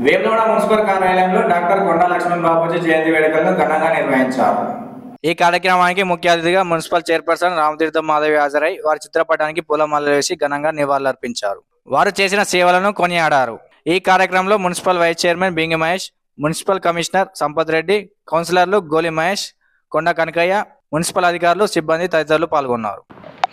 Vemulawada municipal కార్యాలయంలో doctor Konda Laxman Babuji జయంతి వేడుకలను ఘనంగా నిర్వహించారు ఈ కార్యక్రమానికి ముఖ్య అతిథిగా మున్సిపల్ చైర్పర్సన్ రామతీర్థం మాధవి హాజరై వారి చిత్రపటానికి పూలమాలలు వేసి ఘనంగా నివాళులర్పించారు వారు చేసిన సేవలను కొనియాడారు ఈ కార్యక్రమంలో municipal vice chairman Bingi Mahesh municipal commissioner Sampath Reddy కౌన్సిలర్లు గోలి మహేష్ కొండ కనకయ్య మున్సిపల్ అధికారులు సిబ్బంది తదితరులు పాల్గొన్నారు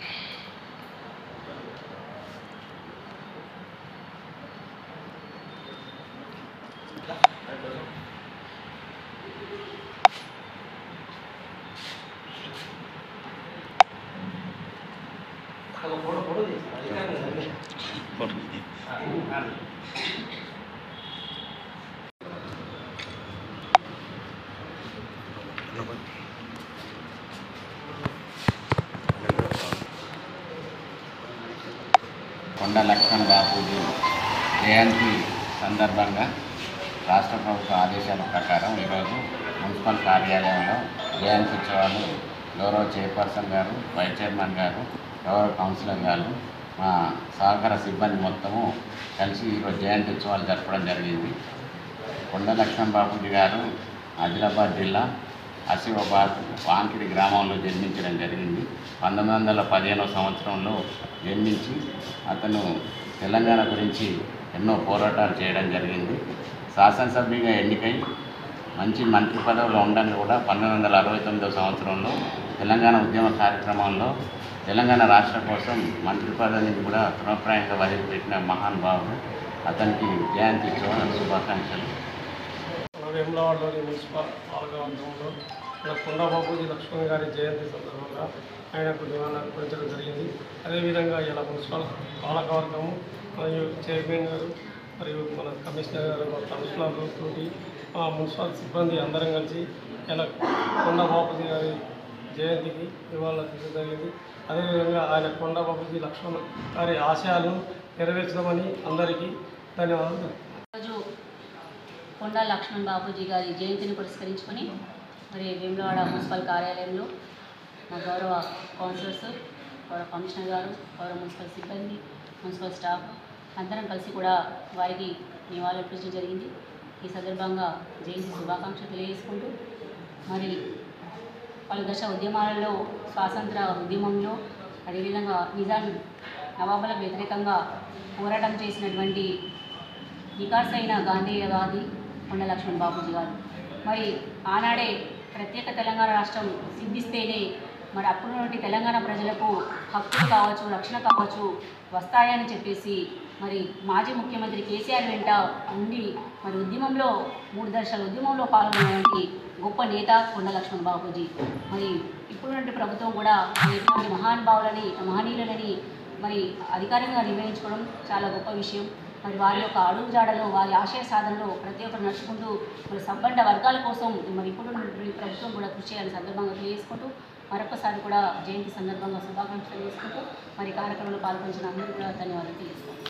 కొండ లక్ష్మణ్ బాపూజీ జయంతి సందర్భంగా రాష్ట్ర ప్రభుత్వ ఆదేశాల ప్రకారం ఈరోజు మున్సిపల్ కార్యాలయంలో జయంతి ఉత్సవాలు గౌరవ చైర్పర్సన్ గారు వైస్ చైర్మన్ గారు గౌరవ కౌన్సిలర్ గారు మా సహకార సిబ్బంది మొత్తము కలిసి ఈరోజు జయంతి ఉత్సవాలు జరపడం జరిగింది కొండ లక్ష్మణ్ బాపూజీ గారు ఆదిలాబాద్ జిల్లా ఆసిఫాబాద్ వాంకిడి గ్రామంలో జన్మించడం జరిగింది పంతొమ్మిది వందల పదిహేనవ సంవత్సరంలో జన్మించి అతను తెలంగాణ గురించి ఎన్నో పోరాటాలు చేయడం జరిగింది శాసనసభ్యుగా ఎన్నికై మంచి మంత్రి పదవిలో ఉండగా కూడా పంతొమ్మిది వందల అరవై తొమ్మిదవ సంవత్సరంలో తెలంగాణ ఉద్యమ కార్యక్రమంలో తెలంగాణ రాష్ట్రం కోసం మంత్రి పదవిని కూడా తృణప్రాయంగా వదిలిపెట్టిన మహానుభావుడు అతనికి జయంతి ఉత్సవ శుభాకాంక్షలు మన వేములవాడలోని మున్సిపల్ పాలకవర్గంలో మన కొండబాబూజీ లక్ష్మణ్ గారి జయంతి సందర్భంగా ఆయనకు నివాళులు అర్పించడం జరిగింది అదేవిధంగా ఇలా మున్సిపల్ పాలకవర్గము మరియు చైర్మన్ గారు మరియు మన కమిషనర్ గారు మా కమిషనర్లు తోటి మా మున్సిపల్ సిబ్బంది అందరం కలిసి ఇలా కొండబాబూజీ గారి జయంతికి నివాళులు అర్పించడం జరిగింది అదేవిధంగా ఆయన కొండబాబూజీ లక్ష్మణ్ గారి ఆశయాలను నెరవేర్చడమని అందరికీ ధన్యవాదాలు రోజు కొండా లక్ష్మణ్ బాబూజీ గారి జయంతిని పురస్కరించుకొని మరి వేములవాడ మున్సిపల్ కార్యాలయంలో మా గౌరవ కౌన్సిలర్స్ గౌరవ కమిషనర్ గారు గౌరవ మున్సిపల్ సిబ్బంది మున్సిపల్ స్టాఫ్ అందరం కలిసి కూడా వారికి నివాళులర్పించడం జరిగింది ఈ సందర్భంగా జయంతి శుభాకాంక్షలు తెలియజేసుకుంటూ మరి పలు దశ ఉద్యమాలలో స్వాతంత్ర ఉద్యమంలో అదేవిధంగా నిజాం నవాబులకు వ్యతిరేకంగా పోరాటం చేసినటువంటి నికార్సైన గాంధేయవాది కొండ లక్ష్మణ్ బాబూజీ గారు మరి ఆనాడే ప్రత్యేక తెలంగాణ రాష్ట్రం సిద్ధిస్తేనే మరి అప్పుడున్నటువంటి తెలంగాణ ప్రజలకు హక్కులు కావచ్చు రక్షణ కావచ్చు వస్తాయని చెప్పేసి మరి మాజీ ముఖ్యమంత్రి కేసీఆర్ వెంట ఉండి మరి ఉద్యమంలో మూడు దశల ఉద్యమంలో పాల్గొన్నటువంటి గొప్ప నేత కొండ లక్ష్మణ్ బాబూజీ మరి ఇప్పుడున్నటువంటి ప్రభుత్వం కూడా మరి ఇటువంటి మహానుభావులని మహనీయులని మరి అధికారంగా నిర్వహించుకోవడం చాలా గొప్ప విషయం మరి వారి యొక్క అడుగు జాడలో వారి ఆశయ సాధనలో ప్రతి ఒక్కరు నడుచుకుంటూ మరి సంబంధ వర్గాల కోసం మరి ఇప్పుడు ఉన్నటువంటి ప్రభుత్వం కూడా కృషి చేయాలని సందర్భంగా తెలియజేసుకుంటూ మరొకసారి కూడా జయంతి సందర్భంగా శుభాకాంక్షలు చేసుకుంటూ మరి కార్యక్రమంలో పాల్గొంచిన అందరూ కూడా ధన్యవాదాలు తెలియజేసుకుంటాం